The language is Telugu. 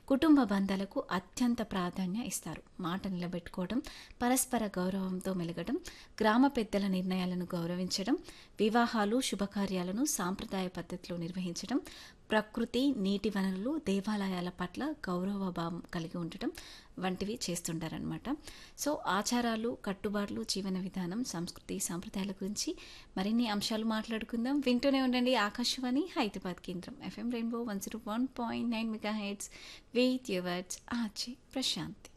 కుటుంబ బంధాలకు అత్యంత ప్రాధాన్యం ఇస్తారు మాట నిలబెట్టుకోవడం పరస్పర గౌరవంతో మెలగడం గ్రామ పెద్దల నిర్ణయాలను గౌరవించడం వివాహాలు శుభకార్యాలను సాంప్రదాయ పద్ధతిలో నిర్వహించడం ప్రకృతి నీటి వనరులు దేవాలయాల పట్ల గౌరవ భావం కలిగి ఉండటం వంటివి చేస్తుంటారనమాట సో ఆచారాలు కట్టుబాట్లు జీవన విధానం సంస్కృతి సాంప్రదాయాల గురించి మరిన్ని అంశాలు మాట్లాడుకుందాం వింటూనే ఉండండి ఆకాశవాణి హైదరాబాద్ కేంద్రం FM rainbow one zero one point nine mega heads with yours RJ Prashanti